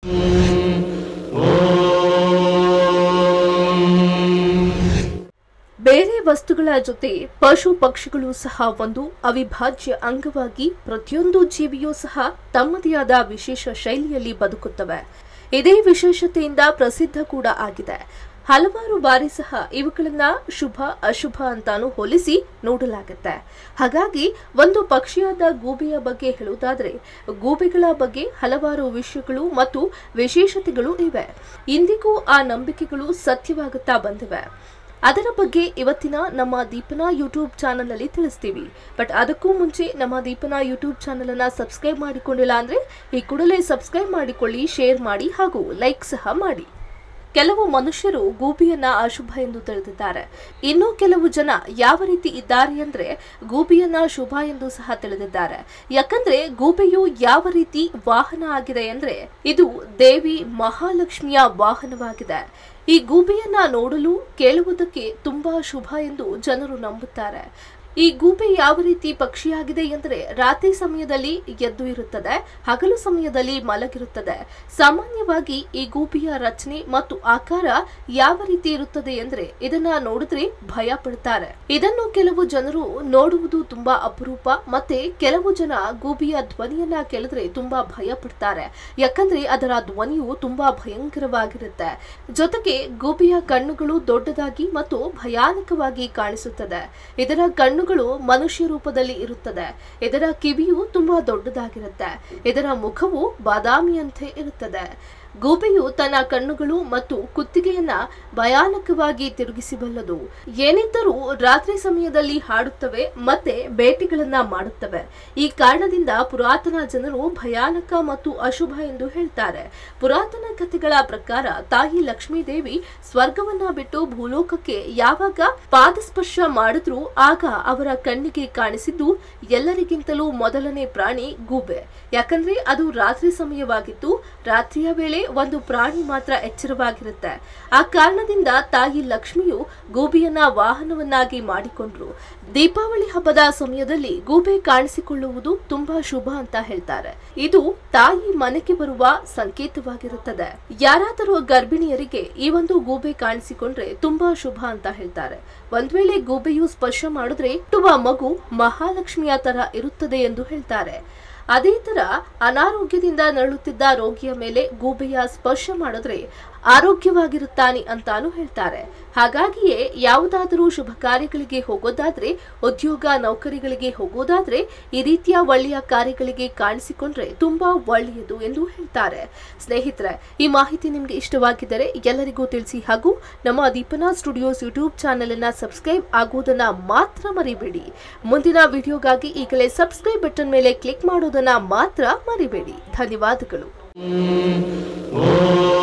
ಬೇರೆ ವಸ್ತುಗಳ ಜೊತೆ ಪಶು ಪಕ್ಷಿಗಳು ಸಹ ಒಂದು ಅವಿಭಾಜ್ಯ ಅಂಗವಾಗಿ ಪ್ರತಿಯೊಂದು ಜೀವಿಯೂ ಸಹ ತಮ್ಮದೇ ಆದ ವಿಶೇಷ ಶೈಲಿಯಲ್ಲಿ ಬದುಕುತ್ತವೆ ಇದೇ ವಿಶೇಷತೆಯಿಂದ ಪ್ರಸಿದ್ಧ ಕೂಡ ಆಗಿದೆ ಹಲವಾರು ಬಾರಿ ಸಹ ಇವುಗಳನ್ನ ಶುಭ ಅಶುಭ ಅಂತಾನು ಹೋಲಿಸಿ ನೋಡಲಾಗುತ್ತೆ ಹಾಗಾಗಿ ಒಂದು ಪಕ್ಷಿಯಾದ ಗೂಬೆಯ ಬಗ್ಗೆ ಹೇಳುವುದಾದ್ರೆ ಗೂಬೆಗಳ ಬಗ್ಗೆ ಹಲವಾರು ವಿಷಯಗಳು ಮತ್ತು ವಿಶೇಷತೆಗಳು ಇವೆ ಇಂದಿಗೂ ಆ ನಂಬಿಕೆಗಳು ಸತ್ಯವಾಗುತ್ತಾ ಬಂದಿವೆ ಅದರ ಬಗ್ಗೆ ಇವತ್ತಿನ ನಮ್ಮ ದೀಪನ ಯೂಟ್ಯೂಬ್ ಚಾನಲ್ ಅಲ್ಲಿ ತಿಳಿಸ್ತೀವಿ ಬಟ್ ಅದಕ್ಕೂ ಮುಂಚೆ ನಮ್ಮ ದೀಪನ ಯೂಟ್ಯೂಬ್ ಚಾನಲ್ ಅನ್ನ ಸಬ್ಸ್ಕ್ರೈಬ್ ಮಾಡಿಕೊಂಡಿಲ್ಲ ಅಂದ್ರೆ ಈ ಕೂಡಲೇ ಸಬ್ಸ್ಕ್ರೈಬ್ ಮಾಡಿಕೊಳ್ಳಿ ಶೇರ್ ಮಾಡಿ ಹಾಗೂ ಲೈಕ್ ಸಹ ಮಾಡಿ ಕೆಲವು ಮನುಷ್ಯರು ಗೂಬಿಯನ್ನ ಅಶುಭ ಎಂದು ತಿಳಿದಿದ್ದಾರೆ ಇನ್ನು ಕೆಲವು ಜನ ಯಾವ ರೀತಿ ಇದ್ದಾರೆ ಅಂದ್ರೆ ಗೂಬಿಯನ್ನ ಶುಭ ಎಂದು ಸಹ ತಿಳಿದಿದ್ದಾರೆ ಯಾಕಂದ್ರೆ ಗೂಬೆಯು ಯಾವ ರೀತಿ ವಾಹನ ಆಗಿದೆ ಅಂದ್ರೆ ಇದು ದೇವಿ ಮಹಾಲಕ್ಷ್ಮಿಯ ವಾಹನವಾಗಿದೆ ಈ ಗೂಬೆಯನ್ನ ನೋಡಲು ಕೇಳುವುದಕ್ಕೆ ತುಂಬಾ ಶುಭ ಎಂದು ಜನರು ನಂಬುತ್ತಾರೆ ಈ ಗೂಬೆ ಯಾವ ರೀತಿ ಪಕ್ಷಿಯಾಗಿದೆ ಎಂದರೆ ರಾತ್ರಿ ಸಮಯದಲ್ಲಿ ಎದ್ದು ಇರುತ್ತದೆ ಹಗಲು ಸಮಯದಲ್ಲಿ ಮಲಗಿರುತ್ತದೆ ಸಾಮಾನ್ಯವಾಗಿ ಈ ಗೂಬೆಯ ರಚನೆ ಮತ್ತು ಆಕಾರ ಯಾವ ರೀತಿ ಇರುತ್ತದೆ ಎಂದ್ರೆ ಇದನ್ನ ನೋಡಿದ್ರೆ ಭಯ ಪಡ್ತಾರೆ ಇದನ್ನು ಕೆಲವು ಜನರು ನೋಡುವುದು ತುಂಬಾ ಅಪರೂಪ ಮತ್ತೆ ಕೆಲವು ಜನ ಗೂಬಿಯ ಧ್ವನಿಯನ್ನ ಕೇಳಿದ್ರೆ ತುಂಬಾ ಭಯ ಪಡ್ತಾರೆ ಯಾಕಂದ್ರೆ ಅದರ ಧ್ವನಿಯು ತುಂಬಾ ಭಯಂಕರವಾಗಿರುತ್ತೆ ಜೊತೆಗೆ ಗೂಬಿಯ ಕಣ್ಣುಗಳು ದೊಡ್ಡದಾಗಿ ಮತ್ತು ಭಯಾನಕವಾಗಿ ಕಾಣಿಸುತ್ತದೆ ಇದರ ಕಣ್ಣುಗಳು ಮನುಷ್ಯ ರೂಪದಲ್ಲಿ ಇರುತ್ತದೆ ಇದರ ಕಿವಿಯು ತುಂಬಾ ದೊಡ್ಡದಾಗಿರುತ್ತೆ ಇದರ ಮುಖವು ಬಾದಾಮಿಯಂತೆ ಇರುತ್ತದೆ ಗೂಬೆಯು ತನ್ನ ಕಣ್ಣುಗಳು ಮತ್ತು ಕುತ್ತಿಗೆಯನ್ನ ಭಯಾನಕವಾಗಿ ತಿರುಗಿಸಬಲ್ಲದು ಏನಿದ್ದರೂ ರಾತ್ರಿ ಸಮಯದಲ್ಲಿ ಹಾಡುತ್ತವೆ ಮತ್ತೆ ಬೇಟೆಗಳನ್ನ ಮಾಡುತ್ತವೆ ಈ ಕಾರಣದಿಂದ ಪುರಾತನ ಜನರು ಭಯಾನಕ ಮತ್ತು ಅಶುಭ ಎಂದು ಹೇಳ್ತಾರೆ ಪುರಾತನ ಕಥೆಗಳ ಪ್ರಕಾರ ತಾಯಿ ಲಕ್ಷ್ಮೀದೇವಿ ಸ್ವರ್ಗವನ್ನ ಬಿಟ್ಟು ಭೂಲೋಕಕ್ಕೆ ಯಾವಾಗ ಪಾದಸ್ಪರ್ಶ ಮಾಡಿದ್ರು ಆಗ ಅವರ ಕಣ್ಣಿಗೆ ಕಾಣಿಸಿದ್ದು ಎಲ್ಲರಿಗಿಂತಲೂ ಮೊದಲನೇ ಪ್ರಾಣಿ ಗೂಬೆ ಯಾಕಂದ್ರೆ ಅದು ರಾತ್ರಿ ಸಮಯವಾಗಿತ್ತು ರಾತ್ರಿಯ ವೇಳೆ ಒಂದು ಪ್ರಾಣಿ ಮಾತ್ರ ಎಚ್ಚರವಾಗಿರುತ್ತೆ ಆ ಕಾರಣದಿಂದ ತಾಯಿ ಲಕ್ಷ್ಮಿಯು ಗೂಬೆಯನ್ನ ವಾಹನವನ್ನಾಗಿ ಮಾಡಿಕೊಂಡ್ರು ದೀಪಾವಳಿ ಹಬ್ಬದ ಸಮಯದಲ್ಲಿ ಗೂಬೆ ಕಾಣಿಸಿಕೊಳ್ಳುವುದು ತುಂಬಾ ಶುಭ ಅಂತ ಹೇಳ್ತಾರೆ ಇದು ತಾಯಿ ಮನೆಗೆ ಬರುವ ಸಂಕೇತವಾಗಿರುತ್ತದೆ ಯಾರಾದರೂ ಗರ್ಭಿಣಿಯರಿಗೆ ಈ ಒಂದು ಗೂಬೆ ಕಾಣಿಸಿಕೊಂಡ್ರೆ ತುಂಬಾ ಶುಭ ಅಂತ ಹೇಳ್ತಾರೆ ಒಂದ್ ವೇಳೆ ಗೂಬೆಯು ಸ್ಪರ್ಶ ಮಾಡಿದ್ರೆ ಹುಟ್ಟುವ ಮಗು ಮಹಾಲಕ್ಷ್ಮಿಯ ತರ ಇರುತ್ತದೆ ಎಂದು ಹೇಳ್ತಾರೆ ಅದೇ ತರ ಅನಾರೋಗ್ಯದಿಂದ ನರಳುತ್ತಿದ್ದ ರೋಗಿಯ ಮೇಲೆ ಗೂಬೆಯ ಸ್ಪರ್ಶ ಮಾಡಿದ್ರೆ ಆರೋಗ್ಯವಾಗಿರುತ್ತಾನೆ ಅಂತಾನು ಹೇಳ್ತಾರೆ ಹಾಗಾಗಿಯೇ ಯಾವುದಾದರೂ ಶುಭ ಕಾರ್ಯಗಳಿಗೆ ಹೋಗೋದಾದ್ರೆ ಉದ್ಯೋಗ ನೌಕರಿಗಳಿಗೆ ಹೋಗೋದಾದ್ರೆ ಈ ರೀತಿಯ ಒಳ್ಳೆಯ ಕಾರ್ಯಗಳಿಗೆ ಕಾಣಿಸಿಕೊಂಡ್ರೆ ತುಂಬಾ ಒಳ್ಳೆಯದು ಎಂದು ಹೇಳ್ತಾರೆ ಸ್ನೇಹಿತರೆ ಈ ಮಾಹಿತಿ ನಿಮ್ಗೆ ಇಷ್ಟವಾಗಿದ್ದರೆ ಎಲ್ಲರಿಗೂ ತಿಳಿಸಿ ಹಾಗೂ ನಮ್ಮ ದೀಪನಾ ಸ್ಟುಡಿಯೋಸ್ ಯೂಟ್ಯೂಬ್ ಚಾನೆಲ್ ಅನ್ನ ಸಬ್ಸ್ಕ್ರೈಬ್ ಆಗುವುದನ್ನ ಮಾತ್ರ ಮರಿಬೇಡಿ ಮುಂದಿನ ವಿಡಿಯೋಗಾಗಿ ಈಗಲೇ ಸಬ್ಸ್ಕ್ರೈಬ್ ಬಟನ್ ಮೇಲೆ ಕ್ಲಿಕ್ ಮಾಡೋದನ್ನ ಮಾತ್ರ ಮರಿಬೇಡಿ ಧನ್ಯವಾದಗಳು